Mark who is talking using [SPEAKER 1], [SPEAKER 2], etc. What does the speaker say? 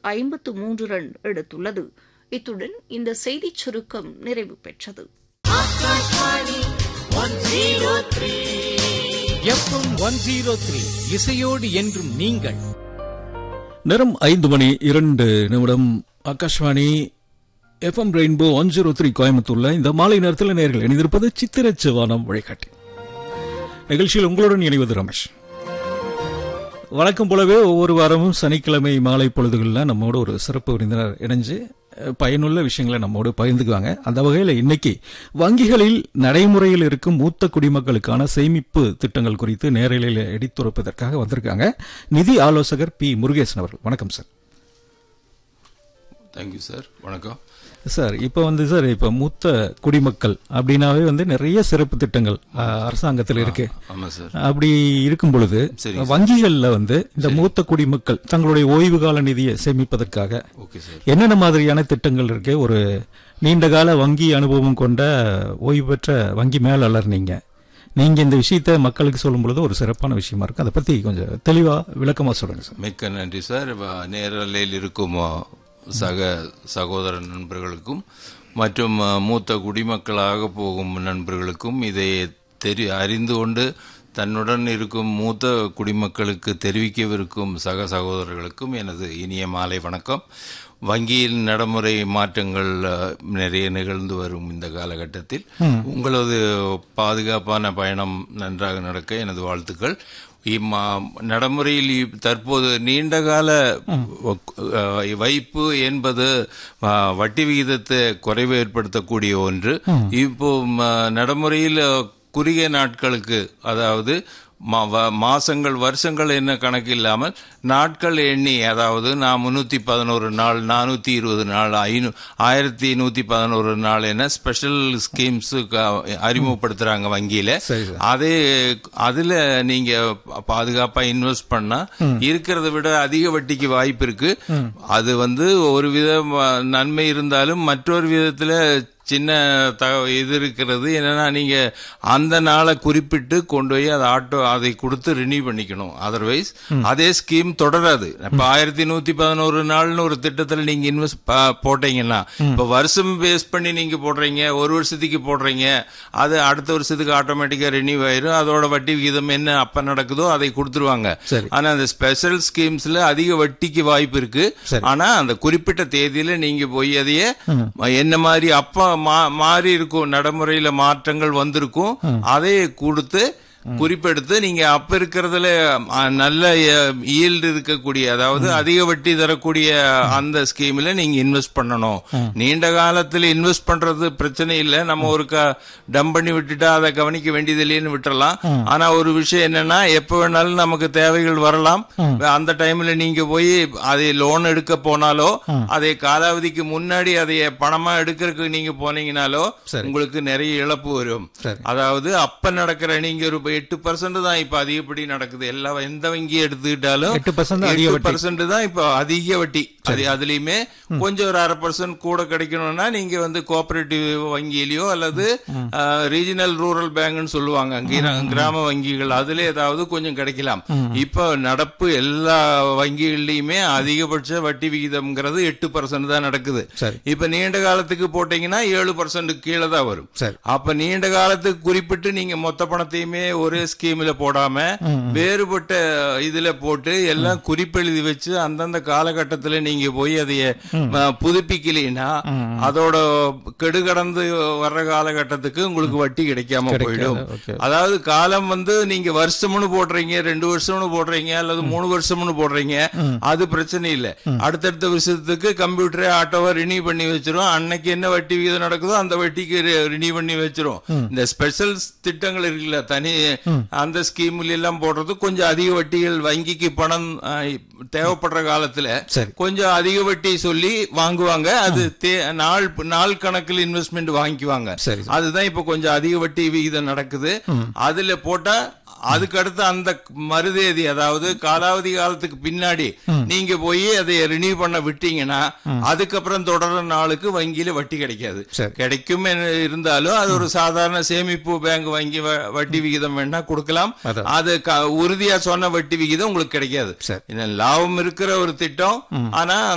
[SPEAKER 1] ஐம்பத்து மூன்று ரன் எடுத்துள்ளது இத்துடன் இந்த செய்திச் சுருக்கம் நிறைவு பெற்றது
[SPEAKER 2] எஃப்எம் ஒன் ஜீரோ த்ரீ இசையோடு என்றும் நீங்கள்
[SPEAKER 3] நேரம் ஐந்து மணி இரண்டு நிமிடம் Akashvani FM rainbow one zero three கோயம்புத்தூர்ல இந்த மாலை நேரத்தில் நேர்கள் இணைந்திருப்பது சித்திரச்சிவானம் வழிகாட்டி நிகழ்ச்சியில் உங்களுடன் இணைவது ரமேஷ் வழக்கம் போலவே ஒவ்வொரு வாரமும் சனிக்கிழமை மாலை பொழுதுகளில் நம்மோட ஒரு சிறப்பு விருந்தினர் இணைஞ்சு அஹ், பயனுள்ள விஷயங்களை நம்மோடு பகிர்ந்துக்குவாங்க அந்த வகையில் இன்னைக்கு வங்கிகளில் நடைமுறையில் இருக்கும் மூத்த குடிமக்களுக்கான சேமிப்பு திட்டங்கள் குறித்து நேரலையில் எடுத்துரைப்பதற்காக வந்திருக்காங்க நிதி ஆலோசகர் பி முருகேசன் அவர்கள் வணக்கம் சார்
[SPEAKER 4] தேங்க்யூ சார் வணக்கம்
[SPEAKER 3] சார் இப்போ வந்து சார் இப்போ மூத்த குடிமக்கள் அப்படின்னாவே வந்து நிறைய சிறப்பு திட்டங்கள் அஹ், அரசாங்கத்தில் இருக்கு
[SPEAKER 4] ஆமாம் சார்
[SPEAKER 3] அப்படி இருக்கும் பொழுது
[SPEAKER 4] சரிங்க
[SPEAKER 3] வங்கிகள்ல வந்து இந்த மூத்த குடிமக்கள் தங்களுடைய ஓய்வு கால நிதியை சேமிப்பதற்காக
[SPEAKER 4] ஓகே சார்
[SPEAKER 3] என்னென்ன மாதிரியான திட்டங்கள் இருக்கு ஒரு நீண்ட கால வங்கி அனுபவம் கொண்ட ஓய்வு பெற்ற வங்கி மேலாளர் நீங்க நீங்க இந்த விஷயத்தை மக்களுக்கு சொல்லும் பொழுது ஒரு சிறப்பான விஷயமா இருக்கு அதை பத்தி கொஞ்சம் தெளிவா விளக்கமா சொல்லுங்க சார்
[SPEAKER 4] மிக்க நன்றி சார் வ- நேரலையில் இருக்கும் அ, சக சகோதர நண்பர்களுக்கும் மற்றும் அ, மூத்த குடிமக்களாக போகும் நண்பர்களுக்கும் இதை தெரி அறிந்து கொண்டு தன்னுடன் இருக்கும் மூத்த குடிமக்களுக்கு தெரிவிக்கவிருக்கும் சக சகோதரர்களுக்கும் எனது இனிய மாலை வணக்கம் வங்கியில் நடைமுறை மாற்றங்கள் அ, நிறைய நிகழ்ந்து வரும் இந்த காலகட்டத்தில் உங்களது பாதுகாப்பான பயணம் நன்றாக நடக்க எனது வாழ்த்துக்கள் இம்மா நடைமுறையில் இப்- தற்போது நீண்டகால அஹ், வைப்பு என்பது அஹ், வட்டி விகிதத்தை குறைவு ஏற்படுத்தக்கூடிய ஒன்று இப்போ ம, நடைமுறையில் குறுகிய நாட்களுக்கு அதாவது மா- வ- மாசங்கள் வருஷங்கள் என்ன கணக்கு இல்லாமல் நாட்கள் எண்ணி அதாவது நான் முன்னூத்தி பதினோரு நாள் நானூத்தி இருபது நாள் ஐநூ ஆயிரத்தி நூத்தி பதினோரு நாள் என ஸ்பெஷல் ஸ்கீம்ஸ் அறிமுகப்படுத்துறாங்க வங்கியில
[SPEAKER 3] சரி சார்
[SPEAKER 4] அதே அதுல நீங்க பாதுகாப்பா இன்வெஸ்ட் பண்ணா இருக்கிறத விட அதிக வட்டிக்கு வாய்ப்பு இருக்கு அது வந்து ஒரு வித நன்மை இருந்தாலும் மற்றொரு விதத்துல சின்ன த இது இருக்கிறது என்னன்னா நீங்க அந்த நாளை குறிப்பிட்டு கொண்டு போய் அதை ஆட்டோ அதை கொடுத்து ரினியூ பண்ணிக்கணும் அதர்வைஸ் அதே ஸ்கீம் தொடராது இப்ப ஆயிரத்தி நூத்தி பதினோரு நாள்னு ஒரு திட்டத்துல நீங்க இன்வெஸ்ட் போட்டீங்கன்னா இப்ப வருஷம் பேஸ் பண்ணி நீங்க போடுறீங்க ஒரு வருஷத்துக்கு போடுறீங்க அது அடுத்த வருஷத்துக்கு ஆட்டோமேட்டிக்கா ரினியூ ஆயிரும் அதோட வட்டி விகிதம் என்ன அப்ப நடக்குதோ அதை கொடுத்துருவாங்க
[SPEAKER 3] சரி.
[SPEAKER 4] ஆனா அந்த ஸ்பெஷல் ஸ்கீம்ஸ்ல அதிக வட்டிக்கு வாய்ப்பு இருக்கு
[SPEAKER 3] சரி.
[SPEAKER 4] ஆனா அந்த குறிப்பிட்ட தேதியில நீங்க போய் அதையே என்ன மாதிரி அப்ப மா- மாறி இருக்கும் நடைமுறையில மாற்றங்கள் வந்திருக்கும் அதை கொடுத்து குறிப்பெடுத்து நீங்க அப்ப இருக்கிறதுல அ, நல்ல ஈல்டு இருக்கக்கூடிய அதாவது அதிக வட்டி தரக்கூடிய அந்த ஸ்கீம்ல நீங்க இன்வெஸ்ட் பண்ணணும் நீண்ட காலத்துல இன்வெஸ்ட் பண்றது பிரச்சனை இல்லை நம்ம ஒரு டம் பண்ணி விட்டுட்டா அதை கவனிக்க வேண்டியது இல்லைன்னு விட்டுறலாம் ஆனா ஒரு விஷயம் என்னன்னா எப்ப வேணாலும் நமக்கு தேவைகள் வரலாம் அந்த டைம்ல நீங்க போய் அதை லோன் எடுக்க போனாலோ அதை காலாவதிக்கு முன்னாடி அதை பணமா எடுக்கிறதுக்கு நீங்க போனீங்கனாலோ உங்களுக்கு நிறைய இழப்பு வரும்
[SPEAKER 3] சரி.
[SPEAKER 4] அதாவது அப்ப நடக்கிற நீங்க ஒரு எட்டு பர்சன்ட் தான் இப்ப அதிகப்படி நடக்குது எல்லா எந்த வங்கி எடுத்துக்கிட்டாலும்
[SPEAKER 3] 8% அதிக வட்டி.
[SPEAKER 4] பர்சன்ட் தான் இப்ப அதிக வட்டி அது அதுலயுமே கொஞ்சம் ஒரு அரை பர்சன்ட் கூட கிடைக்கணும்னா நீங்க வந்து கோஆபரேட்டிவ் வங்கியிலயோ அல்லது ரீஜனல் ரூரல் பேங்க்னு சொல்லுவாங்க கிரா- கிராம வங்கிகள் அதுல ஏதாவது கொஞ்சம் கிடைக்கலாம் இப்ப நடப்பு எல்லா வங்கிகள்லயுமே அதிகபட்ச வட்டி விகிதம்ங்கிறது எட்டு பர்சன்ட் தான் நடக்குது
[SPEAKER 3] சரி.
[SPEAKER 4] இப்ப நீண்ட காலத்துக்கு போட்டீங்கன்னா ஏழு பர்சன்ட் கீழே தான் வரும்
[SPEAKER 3] சரி.
[SPEAKER 4] அப்ப நீண்ட காலத்துக்கு குறிப்பிட்டு நீங்க மொத்த பணத்தையுமே ஒரே ஸ்கீம்ல போடாம வேறுபட்ட இதுல போட்டு எல்லாம் குறிப்பெழுதி வச்சு அந்தந்த காலகட்டத்துல நீங்க போய் அதைய ம, புதுப்பிக்கலைன்னா அதோட கெடு கடந்து வர்ற காலகட்டத்துக்கு உங்களுக்கு வட்டி கிடைக்காம போயிடும்
[SPEAKER 3] okay.
[SPEAKER 4] அதாவது காலம் வந்து நீங்க வருஷம்னு போடுறீங்க ரெண்டு வருஷம்னு போடுறீங்க அல்லது மூணு வருஷம்னு போடுறீங்க அது பிரச்சனை இல்ல அடுத்தடுத்த விஷயத்துக்கு கம்ப்யூட்டரே ஆட்டோவை ரினியூ பண்ணி வச்சிரும் அன்னைக்கு என்ன வட்டி விகிதம் நடக்குதோ அந்த வட்டிக்கு ரினியூ பண்ணி வச்சிரும் இந்த ஸ்பெஷல் திட்டங்கள் இருக்குல்ல தனி அந்த ஸ்கீம்ல எல்லாம் போடுறது கொஞ்சம் அதிக வட்டிகள் வங்கிக்கு பணம் அஹ், தேவைப்படுற காலத்துல
[SPEAKER 3] சரி.
[SPEAKER 4] கொஞ்சம் அதிக வட்டி சொல்லி வாங்குவாங்க அது தே- நாள் நாள் கணக்கில் இன்வெஸ்ட்மெண்ட் வாங்கிக்குவாங்க
[SPEAKER 3] சரி.
[SPEAKER 4] அதுதான் இப்ப கொஞ்சம் அதிக வட்டி விகிதம் நடக்குது அதுல போட்டா அதுக்கு அடுத்து அந்த மறுதேதி அதாவது காலாவதி காலத்துக்கு பின்னாடி நீங்க போய் அதை ரினியூ பண்ண விட்டீங்கன்னா அதுக்கப்புறம் தொடர நாளுக்கு வங்கியில வட்டி கிடைக்காது
[SPEAKER 3] சரி.
[SPEAKER 4] கிடைக்கும் என- இருந்தாலும் அது ஒரு சாதாரண சேமிப்பு பேங்க் வங்கி வ- வட்டி விகிதம் வேணா கொடுக்கலாம்
[SPEAKER 3] அதான்.
[SPEAKER 4] அது க- உறுதியா சொன்ன வட்டி விகிதம் உங்களுக்கு கிடைக்காது
[SPEAKER 3] சரி.
[SPEAKER 4] இது லாபம் இருக்கிற ஒரு திட்டம் ஆனா